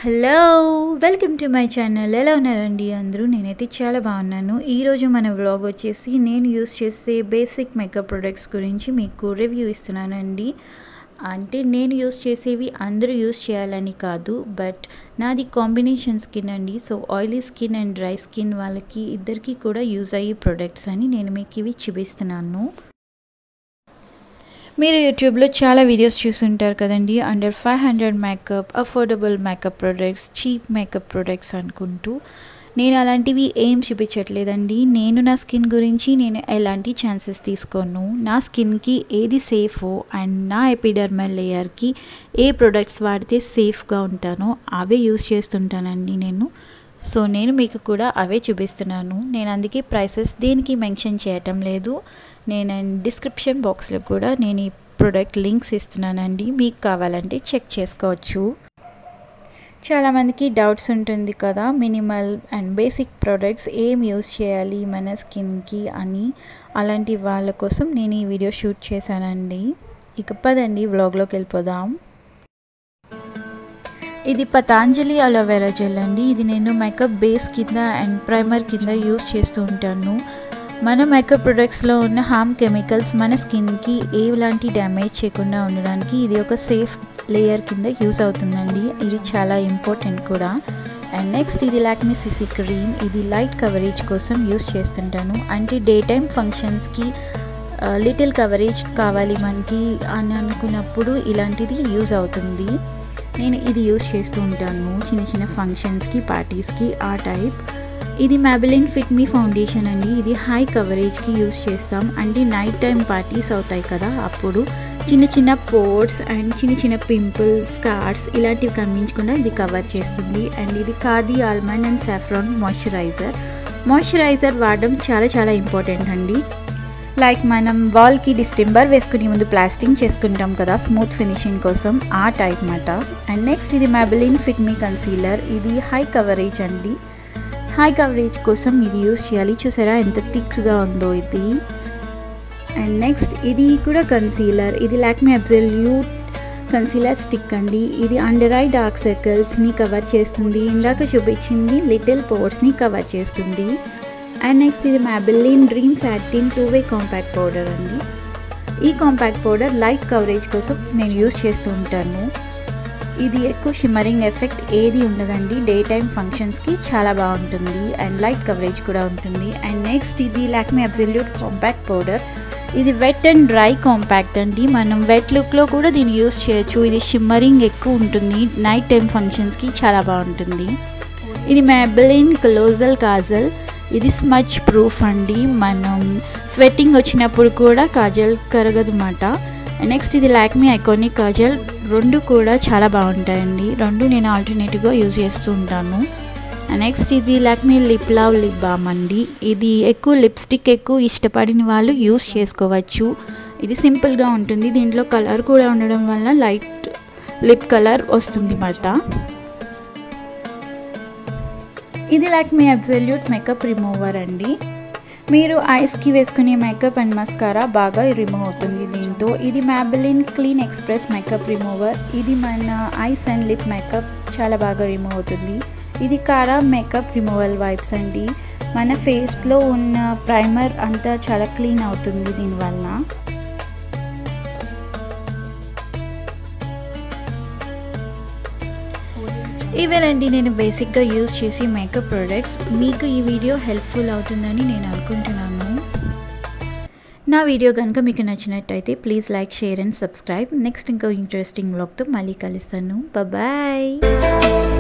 hello welcome to my channel ఎలా ఉన్నారండి అందరూ నేనైతే చాలా బాగున్నాను ఈరోజు మన వ్లాగ్ వచ్చేసి నేను యూస్ చేసే బేసిక్ మేకప్ ప్రొడక్ట్స్ గురించి మీకు రివ్యూ ఇస్తున్నానండి అంటే నేను యూస్ చేసేవి అందరూ యూస్ చేయాలని కాదు బట్ నాది కాంబినేషన్ స్కిన్ అండి so oily skin and dry skin వాళ్ళకి ఇద్దరికి కూడా యూజ్ అయ్యే ప్రొడక్ట్స్ అని నేను మీకు ఇవి చూపిస్తున్నాను మీరు యూట్యూబ్లో చాలా వీడియోస్ చూస్తుంటారు కదండి under five hundred makeup affordable makeup products cheap makeup products అనుకుంటూ నేను అలాంటివి ఏం చూపించట్లేదండి నేను నా స్కిన్ గురించి నేను ఎలాంటి ఛాన్సెస్ తీసుకోను నా స్కిన్కి ఏది సేఫో అండ్ నా ఎపిడర్మల్ లేయర్కి ఏ ప్రొడక్ట్స్ వాడితే సేఫ్గా ఉంటానో అవే యూస్ చేస్తుంటానండి నేను సో నేను మీకు కూడా అవే చూపిస్తున్నాను నేను అందుకే ప్రైసెస్ దేనికి మెన్షన్ చేయటం లేదు నేను డిస్క్రిప్షన్ బాక్స్లో కూడా నేను ఈ ప్రోడక్ట్ లింక్స్ ఇస్తున్నానండి మీకు కావాలంటే చెక్ చేసుకోవచ్చు చాలామందికి డౌట్స్ ఉంటుంది కదా మినిమల్ అండ్ బేసిక్ ప్రోడక్ట్స్ ఏం యూస్ చేయాలి మన స్కిన్కి అని అలాంటి వాళ్ళ కోసం నేను ఈ వీడియో షూట్ చేశానండి ఇక పదండి వ్లాగ్లోకి వెళ్ళిపోదాం ఇది పతాంజలి అలోవెరా జెల్ అండి ఇది నేను మేకప్ బేస్ కింద అండ్ ప్రైమర్ కింద యూస్ చేస్తూ ఉంటాను మన మేకప్ ప్రొడక్ట్స్లో ఉన్న హార్మ్ కెమికల్స్ మన స్కిన్కి ఎలాంటి డ్యామేజ్ చేయకుండా ఉండడానికి ఇది ఒక సేఫ్ లేయర్ కింద యూస్ అవుతుందండి ఇది చాలా ఇంపార్టెంట్ కూడా అండ్ నెక్స్ట్ ఇది లాక్మీ సిసి క్రీమ్ ఇది లైట్ కవరేజ్ కోసం యూస్ చేస్తుంటాను అంటే డే టైమ్ ఫంక్షన్స్కి లిటిల్ కవరేజ్ కావాలి మనకి అని అనుకున్నప్పుడు ఇలాంటిది యూజ్ అవుతుంది నేను ఇది యూస్ చేస్తూ ఉంటాను చిన్న చిన్న ఫంక్షన్స్కి పార్టీస్కి ఆ టైప్ ఇది మ్యాబిలిన్ ఫిట్ మీ ఫౌండేషన్ అండి ఇది హై కవరేజ్కి యూస్ చేస్తాం అంటే నైట్ టైం పార్టీస్ అవుతాయి కదా అప్పుడు చిన్న చిన్న పోర్ట్స్ అండ్ చిన్న చిన్న పింపుల్స్ స్కార్స్ ఇలాంటివి కనిపించకుండా ఇది కవర్ చేస్తుంది అండ్ ఇది Khadi almond and saffron moisturiser moisturiser వాడడం చాలా చాలా ఇంపార్టెంట్ అండి లైక్ మనం వాల్కి డిస్టెంబర్ వేసుకునే ముందు ప్లాస్టింగ్ చేసుకుంటాం కదా స్మూత్ ఫినిషింగ్ కోసం ఆ టైప్ మాట అండ్ నెక్స్ట్ ఇది మ్యాబిలిన్ ఫిట్ మీ కన్సీలర్ ఇది హై కవరేజ్ అండి హై కవరేజ్ కోసం ఇది యూస్ చేయాలి చూసారా ఎంత థిక్గా ఉందో ఇది అండ్ నెక్స్ట్ ఇది కూడా కన్సీలర్ ఇది లాక్మీ అబ్జల్యూట్ కన్సీలర్ స్టిక్ అండి ఇది అండర్ ఐ డార్క్ సర్కిల్స్ని కవర్ చేస్తుంది ఇందాక చూపించింది లిటిల్ పోర్ట్స్ని కవర్ చేస్తుంది అండ్ నెక్స్ట్ ఇది Maybelline dream satin two way compact powder అండి ఈ కాంపాక్ట్ పౌడర్ లైట్ కవరేజ్ కోసం నేను యూస్ చేస్తూ ఉంటాను ఇది ఎక్కువ షిమ్మరింగ్ ఎఫెక్ట్ ఏది ఉండదండి డే టైమ్ ఫంక్షన్స్కి చాలా బాగుంటుంది అండ్ లైట్ కవరేజ్ కూడా ఉంటుంది అండ్ నెక్స్ట్ ఇది లాక్మీ అబ్జల్యూట్ కాంపాక్ట్ పౌడర్ ఇది వెట్ అండ్ డ్రై కాంపాక్ట్ అండి మనం వెట్ లుక్లో కూడా దీన్ని యూస్ చేయొచ్చు ఇది షిమ్మరింగ్ ఎక్కువ ఉంటుంది నైట్ టైం ఫంక్షన్స్కి చాలా బాగుంటుంది ఇది మ్యాబిలిన్ క్లోజల్ కాజల్ ఇది స్మచ్ ప్రూఫ్ అండి మనం స్వెట్టింగ్ వచ్చినప్పుడు కూడా కాజల్ కరగదు మాట నెక్స్ట్ ఇది లాక్మీ ఐకానిక్ కాజల్ రెండు కూడా చాలా బాగుంటాయండి రెండు నేను ఆల్టర్నేటివ్గా యూజ్ చేస్తూ ఉంటాను నెక్స్ట్ ఇది Lakme lip love lip balm అండి ఇది ఎక్కువ లిప్స్టిక్ ఎక్కువ ఇష్టపడిన వాళ్ళు యూస్ చేసుకోవచ్చు ఇది సింపుల్గా ఉంటుంది దీంట్లో కలర్ కూడా ఉండడం వల్ల లైట్ లిప్ కలర్ వస్తుంది మాట ఇది లాక్మీ అబ్జల్యూట్ మేకప్ రిమూవర్ అండి మీరు ఐస్కి వేసుకునే మేకప్ అండ్ మస్కారా బాగా రిమూవ్ అవుతుంది దీంతో ఇది Maybelline clean express makeup remover ఇది మన ఐస్ అండ్ లిప్ మేకప్ చాలా బాగా రిమూవ్ అవుతుంది ఇది కారా మేకప్ రిమూవల్ వైబ్స్ అండి మన ఫేస్లో ఉన్న ప్రైమర్ అంతా చాలా క్లీన్ అవుతుంది దీనివల్ల ఇవేనండి నేను బేసిక్గా యూజ్ చేసి మేకప్ ప్రొడక్ట్స్ మీకు ఈ వీడియో హెల్ప్ఫుల్ అవుతుందని నేను అనుకుంటున్నాను నా వీడియో కనుక మీకు నచ్చినట్టయితే please like share and subscribe next ఇంకో ఇంట్రెస్టింగ్ బ్లాగ్తో మళ్ళీ కలుస్తాను బాయ్